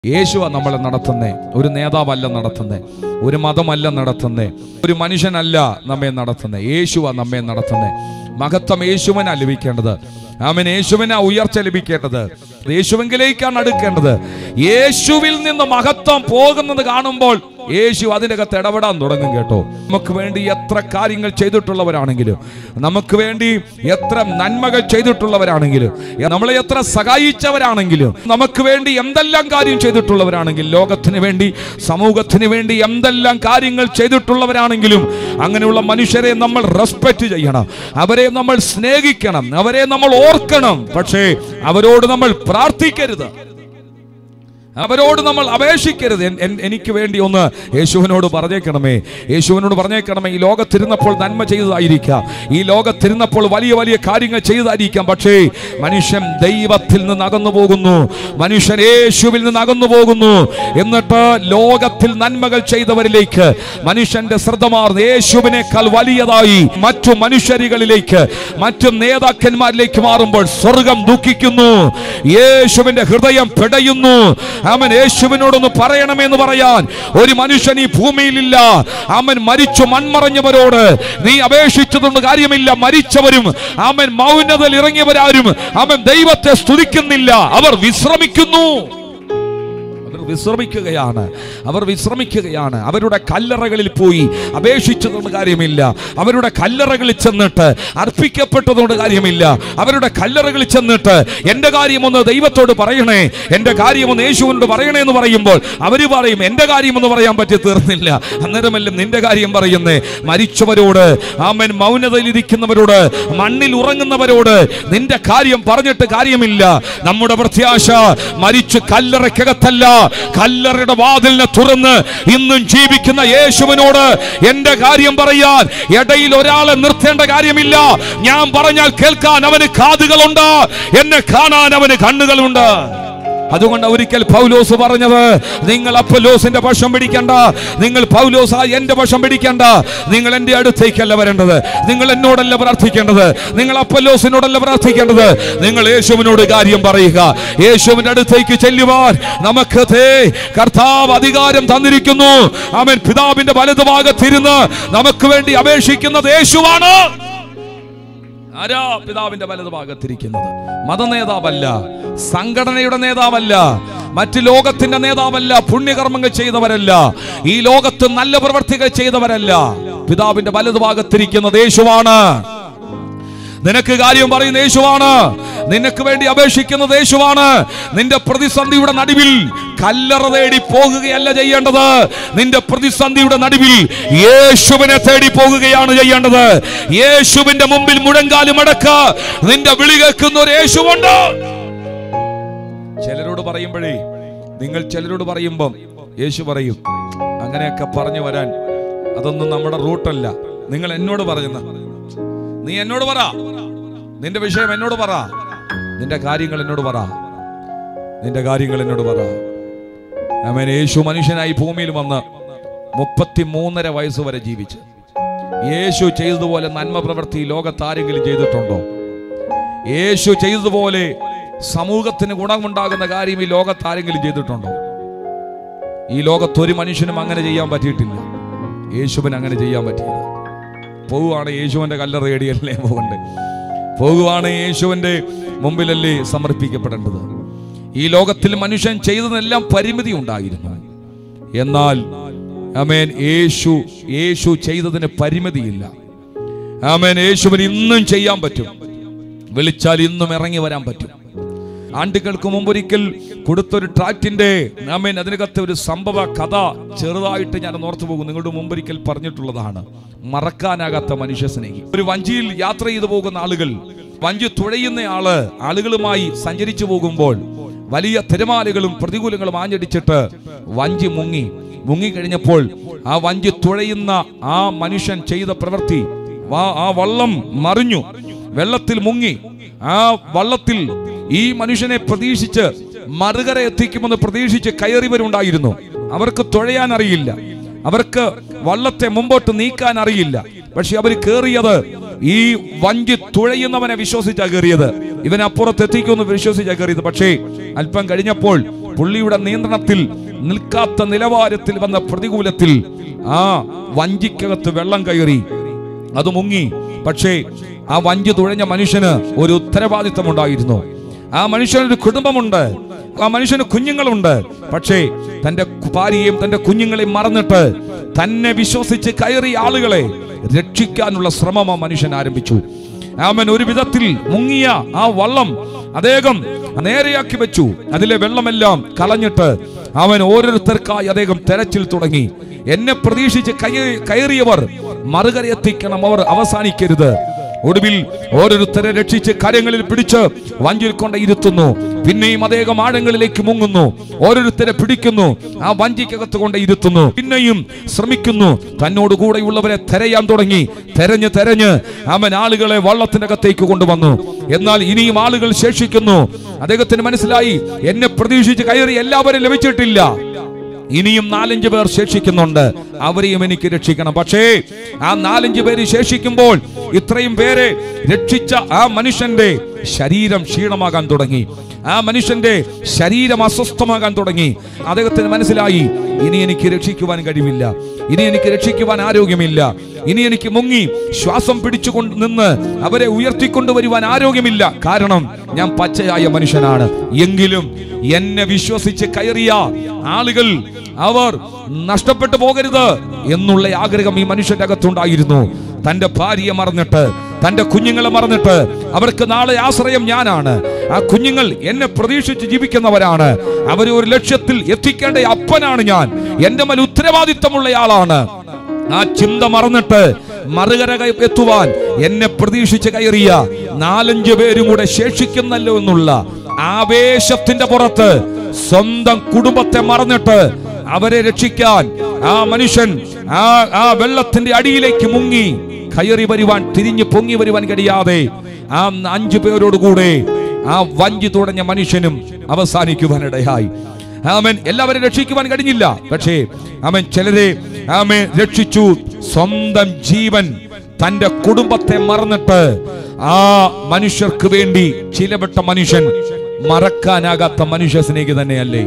യേശുവ നമ്മളെ നടത്തുന്നേ ഒരു നേതാവല്ല നടത്തുന്നേ ഒരു മതമല്ല നടത്തുന്നേ ഒരു മനുഷ്യനല്ല നമ്മെ നടത്തുന്നേ യേശുവ നമ്മെ നടത്തുന്നേ മഹത്വം യേശുവിനാ ലഭിക്കേണ്ടത് അവൻ യേശുവിനാ ഉയർച്ച ലഭിക്കേണ്ടത് യേശുവിങ്കിലേക്കാണ് അടുക്കേണ്ടത് യേശുവിൽ നിന്ന് മഹത്വം പോകുന്നത് കാണുമ്പോൾ യേശു അതിനകത്ത് ഇടപെടാൻ തുടങ്ങും കേട്ടോ നമുക്ക് വേണ്ടി എത്ര കാര്യങ്ങൾ ചെയ്തിട്ടുള്ളവരാണെങ്കിലും നമുക്ക് വേണ്ടി എത്ര നന്മകൾ ചെയ്തിട്ടുള്ളവരാണെങ്കിലും നമ്മളെ എത്ര സഹായിച്ചവരാണെങ്കിലും നമുക്ക് വേണ്ടി എന്തെല്ലാം കാര്യം ചെയ്തിട്ടുള്ളവരാണെങ്കിലും ലോകത്തിന് വേണ്ടി സമൂഹത്തിന് വേണ്ടി എന്തെല്ലാം കാര്യങ്ങൾ ചെയ്തിട്ടുള്ളവരാണെങ്കിലും അങ്ങനെയുള്ള മനുഷ്യരെ നമ്മൾ റെസ്പെക്റ്റ് ചെയ്യണം അവരെ നമ്മൾ സ്നേഹിക്കണം അവരെ നമ്മൾ ഓർക്കണം പക്ഷേ അവരോട് നമ്മൾ പ്രാർത്ഥിക്കരുത് അവരോട് നമ്മൾ അപേക്ഷിക്കരുത് എൻ- എൻ- എനിക്ക് വേണ്ടി ഒന്ന് യേശുവിനോട് പറഞ്ഞേക്കണമേ യേശുവിനോട് പറഞ്ഞേക്കണമേ ഈ ലോകത്തിരുന്നപ്പോൾ നന്മ ചെയ്തതായിരിക്കാം ഈ ലോകത്തിരുന്നപ്പോൾ വലിയ വലിയ കാര്യങ്ങൾ ചെയ്തതായിരിക്കാം പക്ഷേ മനുഷ്യൻ ദൈവത്തിൽ നിന്ന് അകന്നു പോകുന്നു മനുഷ്യൻ യേശുവിൽ നിന്ന് അകന്നു പോകുന്നു എന്നിട്ട് ലോകത്തിൽ നന്മകൾ ചെയ്തവരിലേക്ക് മനുഷ്യന്റെ ശ്രദ്ധ മാറുന്നു യേശുവിനേക്കാൾ വലിയതായി മറ്റു മനുഷ്യരികളിലേക്ക് മറ്റു നേതാക്കന്മാരിലേക്ക് മാറുമ്പോൾ സ്വർഗം ദുഃഖിക്കുന്നു യേശുവിന്റെ ഹൃദയം പിടയുന്നു അവൻ യേശുവിനോടൊന്ന് പറയണമെന്ന് പറയാൻ ഒരു മനുഷ്യൻ ഈ ഭൂമിയിലില്ല അവൻ മരിച്ചു മൺമറഞ്ഞവരോട് നീ അപേക്ഷിച്ചതുകൊണ്ട് കാര്യമില്ല മരിച്ചവരും അവൻ മൗനതയിൽ ഇറങ്ങിയവരാരും അവൻ ദൈവത്തെ സ്തുതിക്കുന്നില്ല അവർ വിശ്രമിക്കുന്നു അവർ വിശ്രമിക്കുകയാണ് അവർ വിശ്രമിക്കുകയാണ് അവരുടെ കല്ലറകളിൽ പോയി അപേക്ഷിച്ചതുകൊണ്ട് കാര്യമില്ല അവരുടെ കല്ലറകളിൽ ചെന്നിട്ട് അർപ്പിക്കപ്പെട്ടതുകൊണ്ട് കാര്യമില്ല അവരുടെ കല്ലറകളിൽ ചെന്നിട്ട് എൻ്റെ കാര്യമൊന്ന് ദൈവത്തോട് പറയണേ എൻ്റെ കാര്യമൊന്ന് യേശുവിനോട് പറയണേ എന്ന് പറയുമ്പോൾ അവർ പറയും എൻ്റെ കാര്യമൊന്ന് പറയാൻ പറ്റി തീർന്നില്ല അന്നേരമല്ല നിന്റെ കാര്യം പറയുന്നേ മരിച്ചവരോട് ആമൻ മൗനതയിലിരിക്കുന്നവരോട് മണ്ണിൽ ഉറങ്ങുന്നവരോട് നിന്റെ കാര്യം പറഞ്ഞിട്ട് കാര്യമില്ല നമ്മുടെ പ്രത്യാശ മരിച്ചു കല്ലറയ്ക്കകത്തല്ല കല്ലറയുടെ വാതിലിനെ തുറന്ന് ഇന്നും ജീവിക്കുന്ന യേശുവിനോട് എന്റെ കാര്യം പറയാൻ ഇടയിൽ ഒരാളെ നിർത്തേണ്ട കാര്യമില്ല ഞാൻ പറഞ്ഞാൽ കേൾക്കാൻ അവന് കാതുകളുണ്ട് എന്നെ കാണാൻ അവന് കണ്ണുകളുണ്ട് അതുകൊണ്ട് ഒരിക്കൽ പൗലോസ് പറഞ്ഞത് നിങ്ങൾ അപ്പലോസിന്റെ പക്ഷം പിടിക്കണ്ട നിങ്ങൾ പൗലോസ് എന്റെ പക്ഷം പിടിക്കണ്ട നിങ്ങൾ എന്റെ അടുത്തേക്കല്ല വരേണ്ടത് നിങ്ങൾ എന്നോടല്ല പ്രാർത്ഥിക്കേണ്ടത് നിങ്ങൾ അപ്പലോസിനോടല്ല പ്രാർത്ഥിക്കേണ്ടത് നിങ്ങൾ യേശുവിനോട് കാര്യം പറയുക യേശുവിന്റെ അടുത്തേക്ക് ചെല്ലുവാൻ നമുക്ക് ദേ കർത്താവ് അധികാരം തന്നിരിക്കുന്നു അവൻ പിതാവിന്റെ വലതുഭാഗത്തിരുന്ന് നമുക്ക് വേണ്ടി അപേക്ഷിക്കുന്നത് യേശുവാണ് ആരാ പിതാവിന്റെ വലതുഭാഗത്തിരിക്കുന്നത് മതനേതാവല്ല സംഘടനയുടെ നേതാവല്ല മറ്റ് ലോകത്തിന്റെ നേതാവല്ല പുണ്യകർമ്മങ്ങൾ ചെയ്തവരല്ല ഈ ലോകത്ത് നല്ല പ്രവർത്തികൾ ചെയ്തവരല്ല പിതാവിന്റെ വലതുഭാഗത്തിരിക്കുന്നത് യേശുവാണ് നിനക്ക് കാര്യം പറയുന്ന യേശുവാണ് നിനക്ക് വേണ്ടി അപേക്ഷിക്കുന്നത് യേശുവാണ് നിന്റെ പ്രതിസന്ധിയുടെ നടുവിൽ കല്ലറ തേടി പോകുകയല്ല ചെയ്യേണ്ടത് നിന്റെ പ്രതിസന്ധിയുടെ നടുവിൽ യേശുവിനെ തേടി പോകുകയാണ് ചെയ്യേണ്ടത് യേശുവിന്റെ മുമ്പിൽ മുഴങ്കാലും അടക്ക നിന്റെ വിളി കേൾക്കുന്ന ഒരു യേശുവുണ്ട് ചിലരോട് പറയുമ്പോഴേ നിങ്ങൾ ചിലരോട് പറയുമ്പം യേശു പറയും അങ്ങനെയൊക്കെ പറഞ്ഞു വരാൻ അതൊന്നും നമ്മുടെ റൂട്ടല്ല നിങ്ങൾ എന്നോട് പറയുന്ന നീ എന്നോട് പറ നിന്റെ വിഷയം എന്നോട് പറ നിന്റെ കാര്യങ്ങൾ എന്നോട് പറ നിന്റെ കാര്യങ്ങൾ എന്നോട് പറ അവൻ യേശു മനുഷ്യനായി ഭൂമിയിൽ വന്ന് മുപ്പത്തി മൂന്നര വയസ്സ് വരെ ജീവിച്ചു യേശു ചെയ്തതുപോലെ നന്മ പ്രവൃത്തി ഈ ലോകത്ത് ആരെങ്കിലും ചെയ്തിട്ടുണ്ടോ യേശു ചെയ്തതുപോലെ സമൂഹത്തിന് ഗുണമുണ്ടാകുന്ന കാര്യം ഈ ലോകത്ത് ആരെങ്കിലും ചെയ്തിട്ടുണ്ടോ ഈ ലോകത്ത് ഒരു മനുഷ്യനും അങ്ങനെ ചെയ്യാൻ പറ്റിയിട്ടില്ല യേശുവിന് അങ്ങനെ ചെയ്യാൻ പറ്റിയില്ല പോവുകയാണ് യേശുവിന്റെ കല്ലറ തേടിയല്ലേ പോകണ്ടേ പോകുവാണ് യേശുവിന്റെ മുമ്പിലല്ലേ സമർപ്പിക്കപ്പെടേണ്ടത് ഈ ലോകത്തിൽ മനുഷ്യൻ ചെയ്തതെല്ലാം പരിമിതി ഉണ്ടായിരുന്നു എന്നാൽ അമേൻ യേശു യേശു ചെയ്തതിന് പരിമിതിയില്ല ആമേൻ യേശുവിന് ഇന്നും ചെയ്യാൻ പറ്റും വിളിച്ചാൽ ഇന്നും ഇറങ്ങി വരാൻ പറ്റും ആണ്ടുകൾക്ക് മുമ്പ് ഒരിക്കൽ കൊടുത്തൊരു ട്രാക്റ്റിന്റെ ആമേൻ അതിനകത്ത് ഒരു സംഭവ കഥ ചെറുതായിട്ട് ഞാൻ ഓർത്തു പോകും നിങ്ങളുടെ മുമ്പൊരിക്കൽ പറഞ്ഞിട്ടുള്ളതാണ് മറക്കാനാകാത്ത മനുഷ്യ സ്നേഹി ഒരു വഞ്ചിയിൽ യാത്ര ചെയ്തു പോകുന്ന ആളുകൾ വഞ്ചി തുഴയുന്ന ആള് ആളുകളുമായി സഞ്ചരിച്ചു പോകുമ്പോൾ വലിയ തിരമാലകളും പ്രതികൂലങ്ങളും ആഞ്ഞടിച്ചിട്ട് വഞ്ചി മുങ്ങി മുങ്ങിക്കഴിഞ്ഞപ്പോൾ ആ വഞ്ചി തുഴയുന്ന ആ മനുഷ്യൻ ചെയ്ത പ്രവൃത്തി വാ- ആ വള്ളം മറിഞ്ഞു വെള്ളത്തിൽ മുങ്ങി ആ വള്ളത്തിൽ ഈ മനുഷ്യനെ പ്രതീക്ഷിച്ച് മറുകര എത്തിക്കുമെന്ന് പ്രതീക്ഷിച്ച് കയറിയവരുണ്ടായിരുന്നു അവർക്ക് തുഴയാൻ അറിയില്ല അവർക്ക് വള്ളത്തെ മുമ്പോട്ട് നീക്കാൻ അറിയില്ല പക്ഷെ അവർ കേറിയത് ഈ വഞ്ചി തുഴയുന്നവനെ വിശ്വസിച്ചാ കയറിയത് ഇവൻ അപ്പുറത്ത് എത്തിക്കുമെന്ന് വിശ്വസിച്ചാ കയറിയത് പക്ഷേ അല്പം കഴിഞ്ഞപ്പോൾ പുള്ളിയുടെ നിയന്ത്രണത്തിൽ നിൽക്കാത്ത നിലവാരത്തിൽ വന്ന പ്രതികൂലത്തിൽ ആ വഞ്ചിക്കകത്ത് വെള്ളം കയറി അത് മുങ്ങി പക്ഷേ ആ വഞ്ചി തുഴഞ്ഞ മനുഷ്യന് ഒരു ഉത്തരവാദിത്തം ഉണ്ടായിരുന്നു ആ മനുഷ്യനൊരു കുടുംബമുണ്ട് ആ മനുഷ്യന് കുഞ്ഞുങ്ങളുണ്ട് പക്ഷേ തന്റെ ഭാര്യയെയും തന്റെ കുഞ്ഞുങ്ങളെയും മറന്നിട്ട് തന്നെ വിശ്വസിച്ച് കയറിയ ആളുകളെ രക്ഷിക്കാനുള്ള ശ്രമം ആ മനുഷ്യൻ ആരംഭിച്ചു അവൻ ഒരു വിധത്തിൽ മുങ്ങിയ ആ വള്ളം അദ്ദേഹം നേരെയാക്കി വെച്ചു അതിലെ വെള്ളമെല്ലാം കളഞ്ഞിട്ട് അവൻ ഓരോരുത്തർക്കായി അദ്ദേഹം തെരച്ചിൽ തുടങ്ങി എന്നെ പ്രതീക്ഷിച്ച് കയ- കയറിയവർ മറുകര എത്തിക്കണം അവർ അവസാനിക്കരുത് ഒടുവിൽ ഓരോരുത്തരെ രക്ഷിച്ച് കരങ്ങളിൽ പിടിച്ച് വഞ്ചിയിൽ കൊണ്ട് ഇരുത്തുന്നു പിന്നെയും അദ്ദേഹം ആഴങ്ങളിലേക്ക് മുങ്ങുന്നു ഓരോരുത്തരെ പിടിക്കുന്നു ആ വഞ്ചിക്കകത്ത് കൊണ്ട് ഇരുത്തുന്നു പിന്നെയും ശ്രമിക്കുന്നു തന്നോട് കൂടെയുള്ളവരെ തെരയാൻ തുടങ്ങി തെരഞ്ഞ് തെരഞ്ഞ് അവൻ ആളുകളെ വള്ളത്തിന്റെ അകത്തേക്ക് കൊണ്ടുവന്നു എന്നാൽ ഇനിയും ആളുകൾ ശേഷിക്കുന്നു അദ്ദേഹത്തിന് മനസ്സിലായി എന്നെ പ്രതീക്ഷിച്ച് കയറി എല്ലാവരും ലഭിച്ചിട്ടില്ല ഇനിയും നാലഞ്ച് പേർ ശേഷിക്കുന്നുണ്ട് അവരെയും എനിക്ക് രക്ഷിക്കണം പക്ഷേ ആ നാലഞ്ച് പേര് ശേഷിക്കുമ്പോൾ ഇത്രയും പേരെ രക്ഷിച്ച ആ മനുഷ്യന്റെ ശരീരം ക്ഷീണമാകാൻ തുടങ്ങി ആ മനുഷ്യന്റെ ശരീരം അസ്വസ്ഥമാകാൻ തുടങ്ങി അദ്ദേഹത്തിന് മനസ്സിലായി ഇനി എനിക്ക് രക്ഷിക്കുവാൻ കഴിവില്ല ഇനി എനിക്ക് രക്ഷിക്കുവാൻ ആരോഗ്യമില്ല ഇനി എനിക്ക് മുങ്ങി ശ്വാസം പിടിച്ചുകൊണ്ട് നിന്ന് അവരെ ഉയർത്തിക്കൊണ്ടുവരുവാൻ ആരോഗ്യമില്ല കാരണം ഞാൻ പച്ചയായ മനുഷ്യനാണ് എങ്കിലും എന്നെ വിശ്വസിച്ച് കയറിയ ആളുകൾ അവർ നഷ്ടപ്പെട്ടു പോകരുത് എന്നുള്ള ആഗ്രഹം ഈ മനുഷ്യന്റെ അകത്തുണ്ടായിരുന്നു തന്റെ ഭാര്യയെ മറന്നിട്ട് തന്റെ കുഞ്ഞുങ്ങളെ മറന്നിട്ട് അവർക്ക് നാളെ ആശ്രയം ഞാനാണ് ആ കുഞ്ഞുങ്ങൾ എന്നെ പ്രതീക്ഷിച്ച് ജീവിക്കുന്നവരാണ് അവരെ ഒരു ലക്ഷ്യത്തിൽ എത്തിക്കേണ്ട അപ്പനാണ് ഞാൻ എന്റെ മേൽ ഉത്തരവാദിത്തമുള്ളയാളാണ് ആ ചിന്ത മറന്നിട്ട് മറുകര കയ- എത്തുവാൻ എന്നെ പ്രതീക്ഷിച്ച് കയറിയ നാലഞ്ച് പേരും കൂടെ ശേഷിക്കുന്നല്ലോ എന്നുള്ള ആവേശത്തിന്റെ പുറത്ത് സ്വന്തം കുടുംബത്തെ മറന്നിട്ട് അവരെ രക്ഷിക്കാൻ ആ മനുഷ്യൻ ആ ആ വെള്ളത്തിന്റെ അടിയിലേക്ക് മുങ്ങി കയറി വരുവാൻ തിരിഞ്ഞു പൊങ്ങി വരുവാൻ കഴിയാതെ ആ അഞ്ചു പേരോടുകൂടെ ആ വഞ്ചി തുടങ്ങിയ മനുഷ്യനും അവസാനിക്കുവാനിടയായി ആമൻ എല്ലാവരും രക്ഷിക്കുവാൻ കഴിഞ്ഞില്ല പക്ഷേ അവൻ ചിലരെ ആമൻ രക്ഷിച്ചു സ്വന്തം ജീവൻ തന്റെ കുടുംബത്തെ മറന്നിട്ട് ആ മനുഷ്യർക്ക് വേണ്ടി ചിലപ്പെട്ട മനുഷ്യൻ മറക്കാനാകാത്ത മനുഷ്യ സ്നേഹി തന്നെയല്ലേ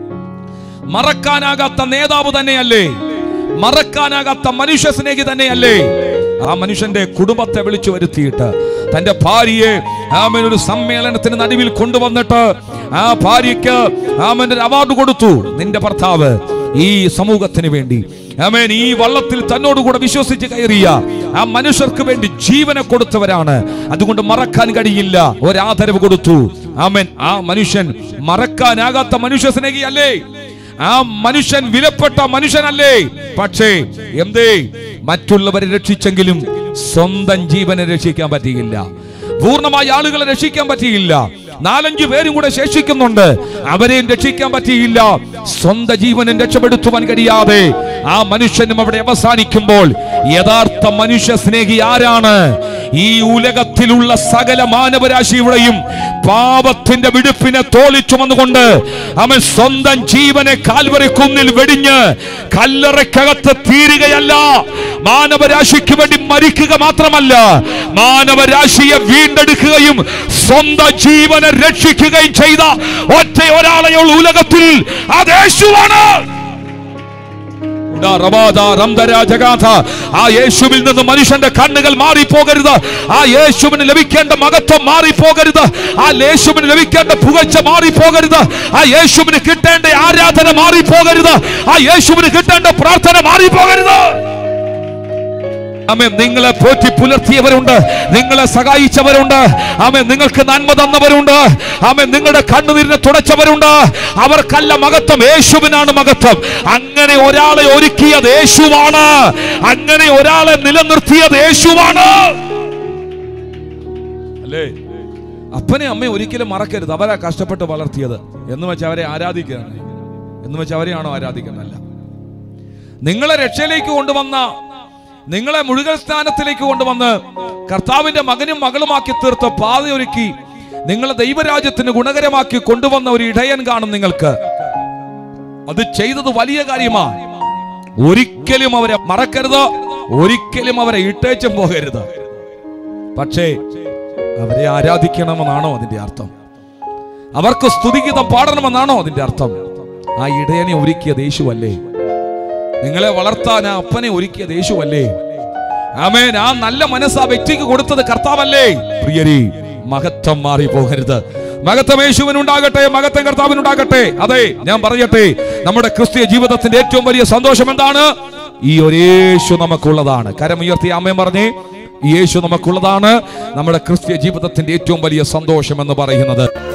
മറക്കാനാകാത്ത നേതാവ് തന്നെയല്ലേ മറക്കാനാകാത്ത മനുഷ്യ സ്നേഹി തന്നെയല്ലേ ആ മനുഷ്യന്റെ കുടുംബത്തെ വിളിച്ചു വരുത്തിയിട്ട് തന്റെ ഭാര്യയെ ആമൻ ഒരു സമ്മേളനത്തിന് നടുവിൽ കൊണ്ടുവന്നിട്ട് ആ ഭാര്യയ്ക്ക് ആമൻ ഒരു അവാർഡ് കൊടുത്തു നിന്റെ ഭർത്താവ് ഈ സമൂഹത്തിന് വേണ്ടി ആമേൻ ഈ വള്ളത്തിൽ തന്നോടുകൂടെ വിശ്വസിച്ച് കയറിയ ആ മനുഷ്യർക്ക് വേണ്ടി ജീവനെ കൊടുത്തവരാണ് അതുകൊണ്ട് മറക്കാൻ കഴിയില്ല ഒരാദരവ് കൊടുത്തു ആമേൻ ആ മനുഷ്യൻ മറക്കാനാകാത്ത മനുഷ്യ സ്നേഹിയല്ലേ ആ മനുഷ്യൻ വിലപ്പെട്ട മനുഷ്യനല്ലേ പക്ഷേ എന്തേ മറ്റുള്ളവരെ രക്ഷിച്ചെങ്കിലും സ്വന്തം ജീവനെ രക്ഷിക്കാൻ പറ്റിയില്ല പൂർണ്ണമായി ആളുകളെ രക്ഷിക്കാൻ പറ്റിയില്ല നാലഞ്ചു പേരും കൂടെ ശേഷിക്കുന്നുണ്ട് അവരെയും രക്ഷിക്കാൻ പറ്റിയില്ല സ്വന്തം ജീവനും രക്ഷപ്പെടുത്തുവാൻ കഴിയാതെ ആ മനുഷ്യനും അവിടെ അവസാനിക്കുമ്പോൾ യഥാർത്ഥ മനുഷ്യ സ്നേഹി ആരാണ് ഈ ഉലകത്തിലുള്ള സകല മാനവരാശിയുടെയും പാപത്തിന്റെ വിടുപ്പിനെ തോളി ചുമന്നുകൊണ്ട് അവൻ സ്വന്തം ജീവനെ കാൽവറി കുന്നിൽ വെടിഞ്ഞ് കല്ലറയ്ക്കകത്ത് തീരുകയല്ല മാനവരാശിക്ക് വേണ്ടി മരിക്കുക മാത്രമല്ല മാനവരാശിയെ വീണ്ടെടുക്കുകയും സ്വന്തം ജീവനെ രക്ഷിക്കുകയും ചെയ്ത ഒറ്റ ഒരാളെയുള്ള ഉലകത്തിൽ അത് യേശുവാണ് ഉടാ റബാദ റംദര ജഗാഥ. ആ യേശുവിൽ നിന്ന് മനുഷ്യന്റെ കണ്ണുകൾ മാറിപ്പോകരുത് ആ യേശുവിന് ലഭിക്കേണ്ട മഹത്വം മാറിപ്പോകരുത് ആ യേശുവിന് ലഭിക്കേണ്ട പുകഴ്ച മാറിപ്പോകരുത് ആ യേശുവിന് കിട്ടേണ്ട ആരാധന മാറിപ്പോകരുത് ആ യേശുവിന് കിട്ടേണ്ട പ്രാർത്ഥന മാറിപ്പോകരുത് ആമേ നിങ്ങളെ പോറ്റി പുലർത്തിയവരുണ്ട് നിങ്ങളെ സഹായിച്ചവരുണ്ട് ആമേ നിങ്ങൾക്ക് നന്മ തന്നവരുണ്ട് ആമേ നിങ്ങളുടെ കണ്ണുനീരിനെ തുടച്ചവരുണ്ട് അവർക്കല്ല മഹത്വം യേശുവിനാണ് മഹത്വം അങ്ങനെ ഒരാളെ ഒരുക്കിയത് യേശുവാണ് അങ്ങനെ ഒരാളെ നിലനിർത്തിയത് യേശുവാണ് അല്ലേ അപ്പനെ അമ്മയെ ഒരിക്കലും മറക്കരുത് അവരാ കഷ്ടപ്പെട്ട് വളർത്തിയത് എന്ന് വെച്ച് അവരെ ആരാധിക്കുകയാണ് എന്ന് വെച്ച് അവരെയാണോ ആരാധിക്കുന്നല്ല നിങ്ങളെ രക്ഷയിലേക്ക് കൊണ്ടുവന്ന നിങ്ങളെ മുഴുകൽ സ്ഥാനത്തിലേക്ക് കൊണ്ടുവന്ന് കർത്താവിന്റെ മകനും മകളുമാക്കി തീർത്ത പാതയൊരുക്കി നിങ്ങളെ ദൈവരാജ്യത്തിന് ഗുണകരമാക്കി കൊണ്ടുവന്ന ഒരു ഇടയൻ കാണും നിങ്ങൾക്ക് അത് ചെയ്തത് വലിയ കാര്യമാണ് ഒരിക്കലും അവരെ മറക്കരുത് ഒരിക്കലും അവരെ ഇട്ടേച്ചും പോകരുത് പക്ഷേ അവരെ ആരാധിക്കണമെന്നാണോ അതിന്റെ അർത്ഥം അവർക്ക് സ്തുതിഗീതം പാടണമെന്നാണോ അതിന്റെ അർത്ഥം ആ ഇടയനെ ഒരുക്കിയത് യേശുവല്ലേ നിങ്ങളെ വളർത്താൻ ആ അപ്പനെ ഒരുക്കിയത് യേശുവല്ലേ ആമേൻ ആ നല്ല മനസ്സ് ആ വ്യക്തിക്ക് കൊടുത്തത് കർത്താവല്ലേ പ്രിയരി മഹത്വം മാറി പോകരുത് മഹത്വം യേശുവിനുണ്ടാകട്ടെ മഹത്വം കർത്താവിനുണ്ടാകട്ടെ അതെ ഞാൻ പറയട്ടെ നമ്മുടെ ക്രിസ്തീയ ജീവിതത്തിന്റെ ഏറ്റവും വലിയ സന്തോഷം എന്താണ് ഈ ഒരു യേശു നമുക്കുള്ളതാണ് കരമുയർത്തി അമ്മയും പറഞ്ഞേ ഈ യേശു നമുക്കുള്ളതാണ് നമ്മുടെ ക്രിസ്തീയ ജീവിതത്തിന്റെ ഏറ്റവും വലിയ സന്തോഷം എന്ന് പറയുന്നത്